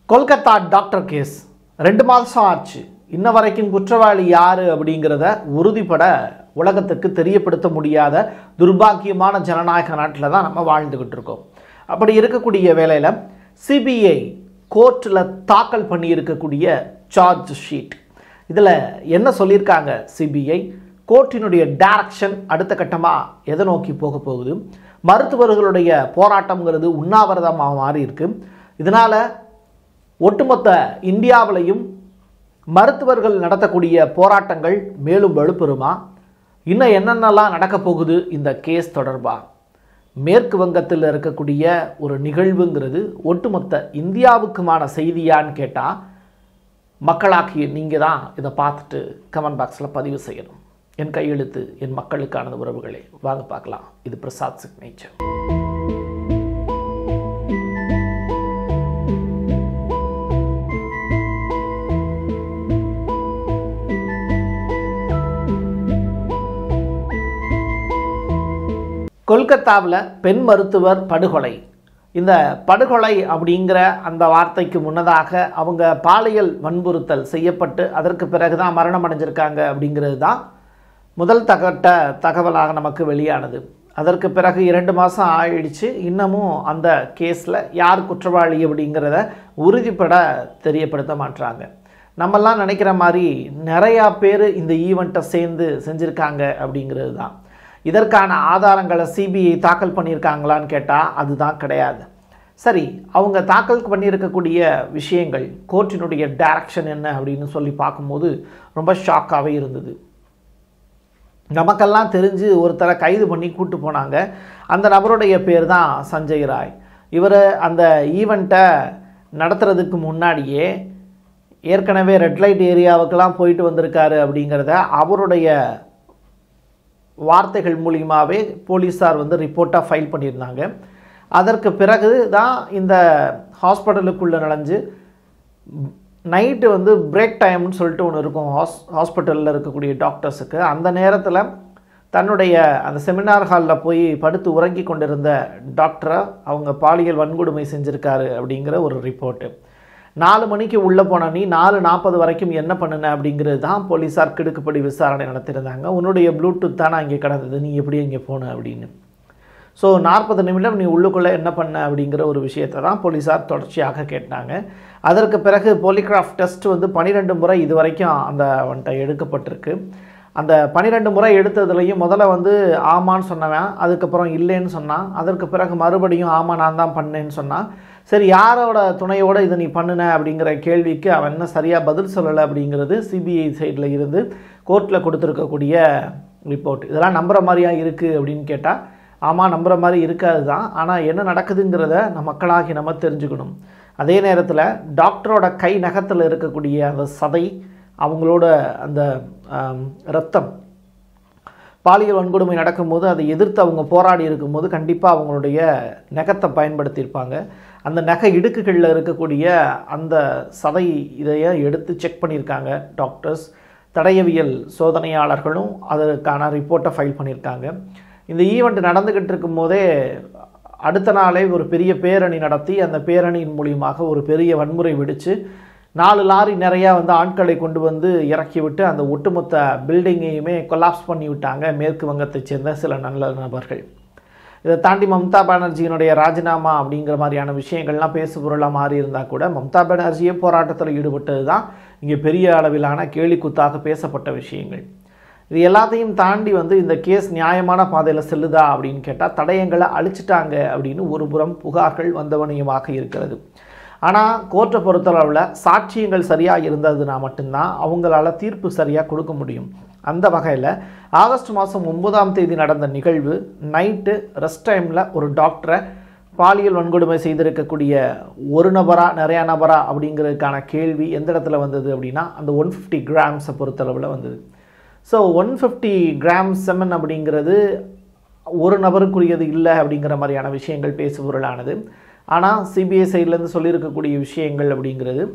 Kolkata doctor case ரெண்டு மாதம் ஆச்சு இன்ன வரைக்கும் குற்றவாளி யார் அப்படிங்கிறத உறுதிப்பட உலகத்துக்கு தெரியப்படுத்த முடியாத துர்பாக்கியமான ஜனநாயக நாட்டில் தான் நம்ம வாழ்ந்துக்கிட்டு இருக்கோம் அப்படி இருக்கக்கூடிய வேளையில் சிபிஐ கோர்ட்டில் தாக்கல் பண்ணியிருக்கக்கூடிய சார்ஜ் ஷீட் இதில் என்ன சொல்லியிருக்காங்க சிபிஐ கோர்ட்டினுடைய டைரக்ஷன் அடுத்த கட்டமாக எதை நோக்கி போக போகுது மருத்துவர்களுடைய போராட்டம்ங்கிறது உண்ணாவிரதமாக மாறி இருக்கு இதனால் ஒட்டுமொத்த இந்தியாவிலையும் மருத்துவர்கள் நடத்தக்கூடிய போராட்டங்கள் மேலும் வலுப்பெறுமா இன்னும் என்னென்னலாம் நடக்க போகுது இந்த கேஸ் தொடர்பாக மேற்கு வங்கத்தில் இருக்கக்கூடிய ஒரு நிகழ்வுங்கிறது ஒட்டுமொத்த இந்தியாவுக்குமான செய்தியான்னு கேட்டால் மக்களாகிய நீங்கள் தான் இதை பார்த்துட்டு கமெண்ட் பாக்ஸில் பதிவு செய்யணும் என் கையெழுத்து என் மக்களுக்கான உறவுகளே வாங்க பார்க்கலாம் இது பிரசாத் சிக்னேச்சர் கொல்கத்தாவில் பெண் மருத்துவர் படுகொலை இந்த படுகொலை அப்படிங்கிற அந்த வார்த்தைக்கு முன்னதாக அவங்க பாலியல் வன்புறுத்தல் செய்யப்பட்டு அதற்கு பிறகு தான் மரணம் அடைஞ்சிருக்காங்க அப்படிங்கிறது தான் முதல் தகட்ட தகவலாக நமக்கு வெளியானது அதற்கு பிறகு இரண்டு மாதம் ஆயிடுச்சு இன்னமும் அந்த கேஸில் யார் குற்றவாளி அப்படிங்கிறத உறுதிப்பட தெரியப்படுத்த மாட்டாங்க நம்மெல்லாம் நினைக்கிற மாதிரி நிறையா பேர் இந்த ஈவெண்ட்டை சேர்ந்து செஞ்சுருக்காங்க அப்படிங்கிறது தான் இதற்கான ஆதாரங்களை சிபிஐ தாக்கல் பண்ணியிருக்காங்களான்னு கேட்டால் அதுதான் கிடையாது சரி அவங்க தாக்கல் பண்ணியிருக்கக்கூடிய விஷயங்கள் கோர்ட்டினுடைய டைரக்ஷன் என்ன அப்படின்னு சொல்லி பார்க்கும்போது ரொம்ப ஷாக்காகவே இருந்தது நமக்கெல்லாம் தெரிஞ்சு ஒருத்தரை கைது பண்ணி கூட்டு போனாங்க அந்த நபருடைய பேர் தான் சஞ்சய் ராய் இவர் அந்த ஈவெண்ட்டை நடத்துறதுக்கு முன்னாடியே ஏற்கனவே ரெட் லைட் ஏரியாவுக்கெல்லாம் போயிட்டு வந்திருக்காரு அப்படிங்கிறத அவருடைய வார்த்தைகள் மூலியமாகவே போலீஸார் வந்து ரிப்போர்ட்டாக ஃபைல் பண்ணியிருந்தாங்க அதற்கு பிறகு தான் இந்த ஹாஸ்பிட்டலுக்குள்ளே நுழைஞ்சு நைட்டு வந்து பிரேக் டைம்னு சொல்லிட்டு ஒன்று இருக்கும் ஹாஸ் ஹாஸ்பிட்டலில் இருக்கக்கூடிய டாக்டர்ஸுக்கு அந்த நேரத்தில் தன்னுடைய அந்த செமினார் ஹாலில் போய் படுத்து உறங்கி கொண்டிருந்த டாக்டரை அவங்க பாலியல் வன்கொடுமை செஞ்சுருக்காரு அப்படிங்கிற ஒரு ரிப்போர்ட்டு நாலு மணிக்கு உள்ளே போன நீ நாலு நாற்பது வரைக்கும் என்ன பண்ணுன அப்படிங்கிறது தான் போலீஸார் கிடுக்குப்படி விசாரணை நடத்தியிருந்தாங்க உன்னுடைய ப்ளூடூத் தானே அங்கே கிடந்தது நீ எப்படி இங்கே போன அப்படின்னு ஸோ நாற்பது நிமிடம் நீ உள்ளுக்குள்ளே என்ன பண்ண அப்படிங்கிற ஒரு விஷயத்தை தான் போலீஸார் தொடர்ச்சியாக கேட்டாங்க அதற்கு பிறகு போலிகிராஃப் டெஸ்ட் வந்து பன்னிரெண்டு முறை இது வரைக்கும் அந்த வந்துட்ட எடுக்கப்பட்டிருக்கு அந்த பன்னிரெண்டு முறை எடுத்ததுலையும் முதல்ல வந்து ஆமான்னு சொன்னவன் அதுக்கப்புறம் இல்லைன்னு சொன்னான் அதற்கு பிறகு மறுபடியும் ஆமாம் நான் தான் பண்ணேன்னு சொன்னான் சரி யாரோட துணையோட இதை நீ பண்ணுன அப்படிங்கிற கேள்விக்கு அவன் என்ன சரியாக பதில் சொல்லலை அப்படிங்கிறது சிபிஐ சைடில் இருந்து கோர்ட்டில் கொடுத்துருக்கக்கூடிய ரிப்போர்ட் இதெல்லாம் நம்புகிற மாதிரியா இருக்குது அப்படின்னு கேட்டால் ஆமாம் நம்புகிற மாதிரி இருக்காது தான் ஆனால் என்ன நடக்குதுங்கிறத நம்ம மக்களாகி நம்ம தெரிஞ்சுக்கணும் அதே நேரத்தில் டாக்டரோட கை நகத்தில் இருக்கக்கூடிய அந்த சதை அவங்களோட அந்த ரத்தம் பாலியல் வன்கொடுமை நடக்கும்போது அதை எதிர்த்து அவங்க போராடி இருக்கும்போது கண்டிப்பாக அவங்களுடைய நகத்தை பயன்படுத்தியிருப்பாங்க அந்த நகை இடுக்குகளில் இருக்கக்கூடிய அந்த சதை இதைய எடுத்து செக் பண்ணியிருக்காங்க டாக்டர்ஸ் தடயவியல் சோதனையாளர்களும் அதற்கான ரிப்போர்ட்டை ஃபைல் பண்ணியிருக்காங்க இந்த ஈவெண்ட் நடந்துக்கிட்டு இருக்கும்போதே அடுத்த நாளே ஒரு பெரிய பேரணி நடத்தி அந்த பேரணியின் மூலியமாக ஒரு பெரிய வன்முறை விடுத்து நாலு லாரி நிறையா வந்து ஆட்களை கொண்டு வந்து இறக்கி விட்டு அந்த ஒட்டுமொத்த பில்டிங்கையுமே கொலாப்ஸ் பண்ணி விட்டாங்க மேற்கு வங்கத்தைச் சேர்ந்த சில நல்ல நபர்கள் இதை தாண்டி மம்தா பானர்ஜியினுடைய ராஜினாமா அப்படிங்கிற மாதிரியான விஷயங்கள்லாம் பேசு பொருளாக மாறி இருந்தால் கூட மம்தா பானர்ஜியே போராட்டத்தில் ஈடுபட்டது தான் இங்கே பெரிய அளவிலான கேலிக்குத்தாக பேசப்பட்ட விஷயங்கள் இது எல்லாத்தையும் தாண்டி வந்து இந்த கேஸ் நியாயமான பாதையில் செல்லுதா அப்படின்னு கேட்டால் தடயங்களை அழிச்சிட்டாங்க அப்படின்னு ஒரு புறம் புகார்கள் வந்தவனியமாக இருக்கிறது ஆனால் கோர்ட்டை பொறுத்தளவில் சாட்சியங்கள் சரியாக இருந்ததுன்னா மட்டும்தான் அவங்களால தீர்ப்பு சரியாக கொடுக்க முடியும் அந்த வகையில் ஆகஸ்ட் மாதம் ஒன்பதாம் தேதி நடந்த நிகழ்வு நைட்டு ரெஸ்ட் டைமில் ஒரு டாக்டரை பாலியல் வன்கொடுமை செய்திருக்கக்கூடிய ஒரு நபரா நிறையா நபரா அப்படிங்கிறதுக்கான கேள்வி எந்த இடத்துல வந்தது அப்படின்னா அந்த ஒன் ஃபிஃப்டி கிராம்ஸை பொறுத்தளவில் வந்தது so one fifty gram semen அப்படிங்கிறது ஒரு நபருக்குரியது இல்லை அப்படிங்கிற மாதிரியான விஷயங்கள் பேசுபொருளானது ஆனால் சிபிஐ சைட்லேருந்து சொல்லியிருக்கக்கூடிய விஷயங்கள் அப்படிங்கிறது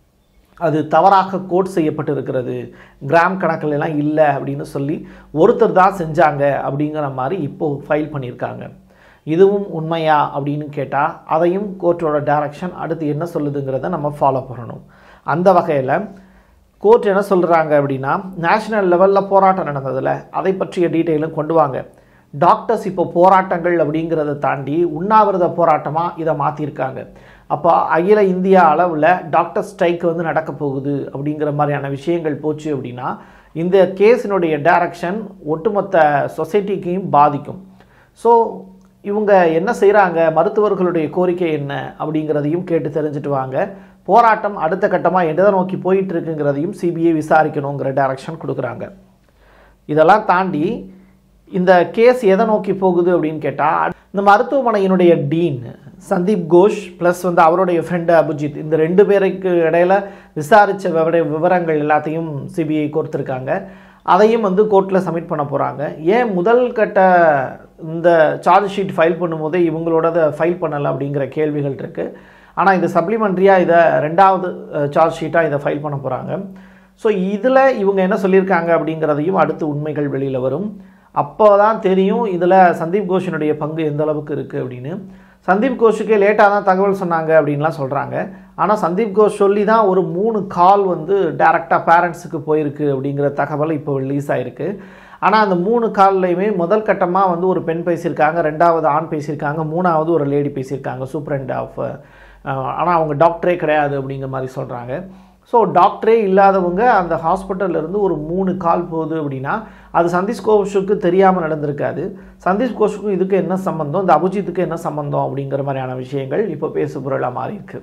அது தவறாக கோட் செய்யப்பட்டிருக்கிறது கிராம் கணக்கில் எல்லாம் இல்லை அப்படின்னு சொல்லி ஒருத்தர் தான் செஞ்சாங்க அப்படிங்கிற மாதிரி இப்போது ஃபைல் பண்ணியிருக்காங்க இதுவும் உண்மையா அப்படின்னு கேட்டால் அதையும் கோர்ட்டோட டைரக்ஷன் அடுத்து என்ன சொல்லுதுங்கிறத நம்ம ஃபாலோ பண்ணணும் அந்த வகையில் கோர்ட் என்ன சொல்கிறாங்க அப்படின்னா நேஷனல் லெவலில் போராட்டம் நடந்ததில் அதை பற்றிய டீட்டெயிலும் கொண்டு வாங்க டாக்டர்ஸ் இப்போ போராட்டங்கள் அப்படிங்கிறத தாண்டி உண்ணாவிரத போராட்டமாக இதை மாற்றிருக்காங்க அப்போ அகில இந்தியா அளவில் டாக்டர் ஸ்ட்ரைக் வந்து நடக்க போகுது அப்படிங்கிற மாதிரியான விஷயங்கள் போச்சு அப்படின்னா இந்த கேஸினுடைய டைரக்ஷன் ஒட்டுமொத்த சொசைட்டிக்கையும் பாதிக்கும் ஸோ இவங்க என்ன செய்கிறாங்க மருத்துவர்களுடைய கோரிக்கை என்ன அப்படிங்கிறதையும் கேட்டு தெரிஞ்சுட்டு வாங்க போராட்டம் அடுத்த கட்டமாக எதை நோக்கி போயிட்டு இருக்குங்கிறதையும் சிபிஐ விசாரிக்கணுங்கிற டைரக்ஷன் கொடுக்குறாங்க இதெல்லாம் தாண்டி இந்த கேஸ் எதை நோக்கி போகுது அப்படின்னு கேட்டால் இந்த மருத்துவமனையினுடைய டீன் சந்தீப் கோஷ் ப்ளஸ் வந்து அவருடைய ஃப்ரெண்டு அபிஜித் இந்த ரெண்டு பேருக்கு இடையில விசாரித்த விவர விவரங்கள் எல்லாத்தையும் சிபிஐ கொடுத்துருக்காங்க அதையும் வந்து கோர்ட்டில் சப்மிட் பண்ண போகிறாங்க ஏன் முதல் கட்ட இந்த சார்ஜ் ஷீட் ஃபைல் பண்ணும்போதே இவங்களோட ஃபைல் பண்ணலை அப்படிங்கிற கேள்விகள் இருக்குது ஆனால் இது சப்ளிமெண்ட்ரியாக இதை ரெண்டாவது சார்ஜ் ஷீட்டாக இதை ஃபைல் பண்ண போகிறாங்க ஸோ இதில் இவங்க என்ன சொல்லியிருக்காங்க அப்படிங்கிறதையும் அடுத்து உண்மைகள் வெளியில் வரும் அப்போ தான் தெரியும் இதில் சந்தீப் கோஷினுடைய பங்கு எந்த அளவுக்கு இருக்குது அப்படின்னு சந்தீப் கோஷுக்கே லேட்டாக தான் தகவல் சொன்னாங்க அப்படின்லாம் சொல்கிறாங்க ஆனால் சந்தீப் கோஷ் சொல்லி தான் ஒரு மூணு கால் வந்து டேரெக்டாக பேரண்ட்ஸுக்கு போயிருக்கு அப்படிங்கிற தகவல் இப்போ ரிலீஸ் ஆகிருக்கு ஆனால் அந்த மூணு கால்லையுமே முதல் கட்டமாக வந்து ஒரு பெண் பேசியிருக்காங்க ரெண்டாவது ஆண் பேசியிருக்காங்க மூணாவது ஒரு லேடி பேசியிருக்காங்க சூப்பரண்ட் ஆஃப் ஆனால் அவங்க டாக்டரே கிடையாது அப்படிங்கிற மாதிரி சொல்கிறாங்க ஸோ டாக்டரே இல்லாதவங்க அந்த ஹாஸ்பிட்டல்ல இருந்து ஒரு மூணு கால் போகுது அப்படின்னா அது சந்தீஷ் கோஷுக்கு தெரியாமல் நடந்திருக்காது சந்தீஷ் கோஷுக்கும் இதுக்கு என்ன சம்மந்தம் இந்த அபிஜித்துக்கு என்ன சம்மந்தம் அப்படிங்கிற மாதிரியான விஷயங்கள் இப்போ பேசு பொருளாக மாறி இருக்கு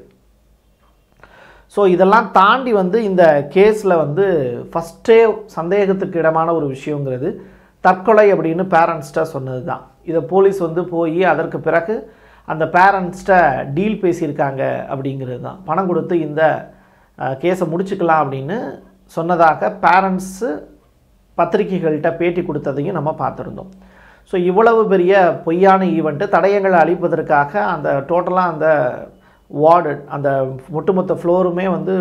ஸோ இதெல்லாம் தாண்டி வந்து இந்த கேஸில் வந்து ஃபஸ்ட்டே சந்தேகத்துக்கு இடமான ஒரு விஷயங்கிறது தற்கொலை அப்படின்னு பேரண்ட்ஸ்கிட்ட சொன்னது தான் இதை போலீஸ் வந்து போய் அதற்கு பிறகு அந்த பேரண்ட்ஸ்கிட்ட டீல் பேசியிருக்காங்க அப்படிங்கிறது தான் பணம் கொடுத்து இந்த கேஸை முடிச்சுக்கலாம் அப்படின்னு சொன்னதாக பேரண்ட்ஸு பத்திரிகைகள்கிட்ட பேட்டி கொடுத்ததையும் நம்ம பார்த்துருந்தோம் ஸோ இவ்வளவு பெரிய பொய்யான ஈவெண்ட்டு தடயங்களை அழிப்பதற்காக அந்த டோட்டலாக அந்த வார்டு அந்த ஒட்டுமொத்த ஃப்ளோருமே வந்து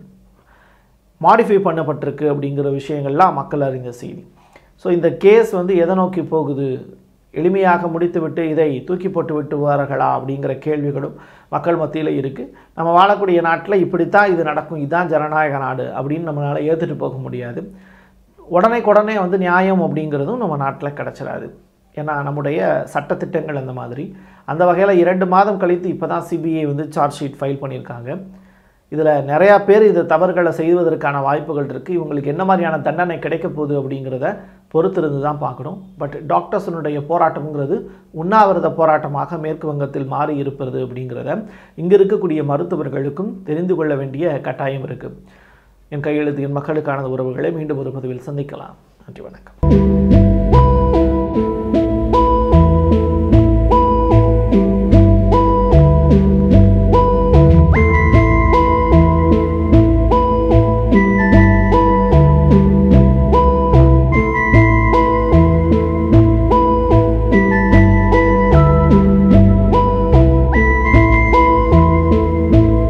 மாடிஃபை பண்ணப்பட்டிருக்கு அப்படிங்கிற விஷயங்கள்லாம் மக்கள் அறிந்த செய்தி ஸோ இந்த கேஸ் வந்து எதை நோக்கி போகுது எளிமையாக முடித்துவிட்டு இதை தூக்கி போட்டு விட்டுவார்களா அப்படிங்கிற கேள்விகளும் மக்கள் மத்தியில் இருக்குது நம்ம வாழக்கூடிய நாட்டில் இப்படித்தான் இது நடக்கும் இதுதான் ஜனநாயக நாடு அப்படின்னு நம்மளால் ஏற்றுட்டு போக முடியாது உடனே வந்து நியாயம் அப்படிங்கிறதும் நம்ம நாட்டில் கிடச்சிடாது ஏன்னா நம்முடைய சட்டத்திட்டங்கள் அந்த மாதிரி அந்த வகையில் இரண்டு மாதம் கழித்து இப்போ தான் சிபிஐ வந்து சார்ஜ் ஷீட் ஃபைல் பண்ணியிருக்காங்க இதில் நிறையா பேர் இது தவறுகளை செய்வதற்கான வாய்ப்புகள் இருக்குது இவங்களுக்கு என்ன மாதிரியான தண்டனை கிடைக்க போகுது அப்படிங்கிறத பொறுத்திருந்து தான் பார்க்கணும் பட் டாக்டர்ஸனுடைய போராட்டம்ங்கிறது உண்ணாவிரத போராட்டமாக மேற்கு வங்கத்தில் மாறி இருப்பது அப்படிங்கிறத இங்கே இருக்கக்கூடிய மருத்துவர்களுக்கும் தெரிந்து கொள்ள வேண்டிய கட்டாயம் இருக்குது என் கையெழுத்து என் மக்களுக்கான உறவுகளை மீண்டும் ஒரு பதிவில் சந்திக்கலாம் நன்றி வணக்கம்